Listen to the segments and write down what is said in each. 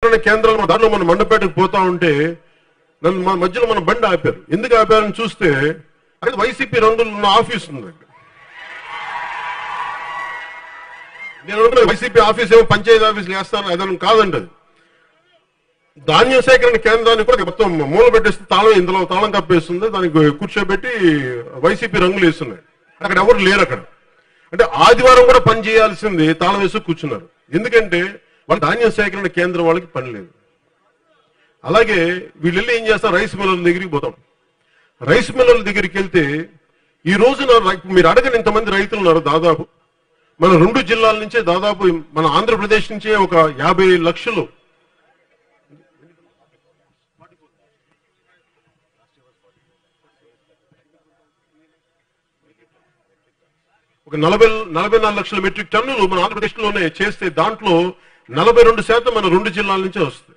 సేకరణ కేంద్రాలు దాంట్లో మన మండపేటకు పోతా ఉంటే నన్ను మా మధ్యలో మన బండి ఆపారు ఎందుకు ఆపారని చూస్తే అది వైసీపీ రంగులు ఉన్న ఆఫీస్ ఉంది అక్కడ నేను అనుకున్నా వైసీపీ ఆఫీస్ ఏమో పంచాయతీ ఆఫీస్ వేస్తాను అదని కాదండి అది ధాన్యం సేకరణ కేంద్రాన్ని కూడా మొత్తం మూల పెట్టేస్తే తాళం ఇందులో తాళం కప్పేస్తుంది దానికి కూర్చోబెట్టి వైసీపీ రంగులు వేస్తున్నాయి అక్కడ ఎవరు లేరు అక్కడ అంటే ఆదివారం కూడా పని చేయాల్సింది తాళం వేసి కూర్చున్నారు ఎందుకంటే వాళ్ళ ధాన్యం సేకరణ కేంద్రం వాళ్ళకి పని లేదు అలాగే వీళ్ళు వెళ్ళి ఏం చేస్తారు రైస్ మిల్లర్ల దగ్గరికి పోతాం రైస్ మిల్లర్ల దగ్గరికి వెళ్తే ఈ రోజున రై- మీరు అడగని ఇంతమంది రైతులు ఉన్నారు దాదాపు మన రెండు జిల్లాల నుంచే దాదాపు మన ఆంధ్రప్రదేశ్ నుంచే ఒక యాభై లక్షలు ఒక నలభై నలభై నాలుగు లక్షల మెట్రిక్ టన్నులు మన ఆంధ్రప్రదేశ్ లోనే చేస్తే దాంట్లో నలభై రెండు శాతం మన రెండు జిల్లాల నుంచే వస్తుంది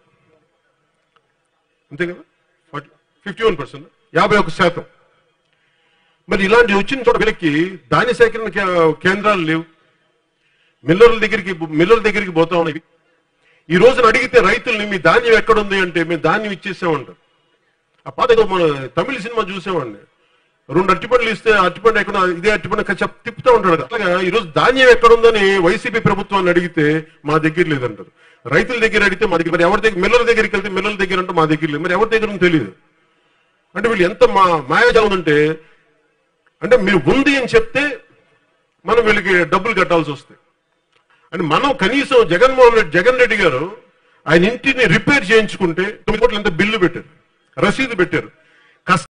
అంతే కదా ఫిఫ్టీ వన్ పర్సెంట్ యాభై ఒక శాతం మరి ఇలాంటి వచ్చిన చోట వీళ్ళకి ధాన్య సేకరణ కే- కేంద్రాలు లేవు మిల్లర్ల దగ్గరికి మిల్లర్ల దగ్గరికి పోతా ఉన్నాయి ఈ రోజున అడిగితే రైతుల్ని మీ ధాన్యం ఎక్కడుంది అంటే మేము ధాన్యం ఇచ్చేసామంటారు ఆ పాత ఏదో మన తమిళ సినిమా చూసామండి రెండు అట్టిపండ్లు ఇస్తే అట్టిపండు ఎక్కడ ఇదే అట్టిపండు ఎక్కడ చెప్ తిప్పుతూ ఉంటాడు కదా. అలాగా ఈ రోజు ధాన్యం ఎక్కడుందని వైసీపీ ప్రభుత్వాన్ని అడిగితే మా దగ్గర లేదంటారు రైతుల దగ్గర అడిగితే మా దగ్గర మరి ఎవరి దగ్గర మిల్లర్ దగ్గరికి వెళ్తే మిల్లర్ దగ్గర అంటే మా దగ్గర లేదు మరి ఎవరి దగ్గర ఉందో తెలియదు అంటే వీళ్ళు ఎంత మా మాయాజాలం అంటే అంటే మీరు ఉంది అని చెప్తే మనం వీళ్ళకి డబ్బులు కట్టాల్సి వస్తాయి అంటే మనం కనీసం జగన్మోహన్ రెడ్డి జగన్ రెడ్డి గారు ఆయన ఇంటిని రిపేర్ చేయించుకుంటే తొమ్మిది కోట్ల ఎంత బిల్లు పెట్టారు రసీదు పెట్టారు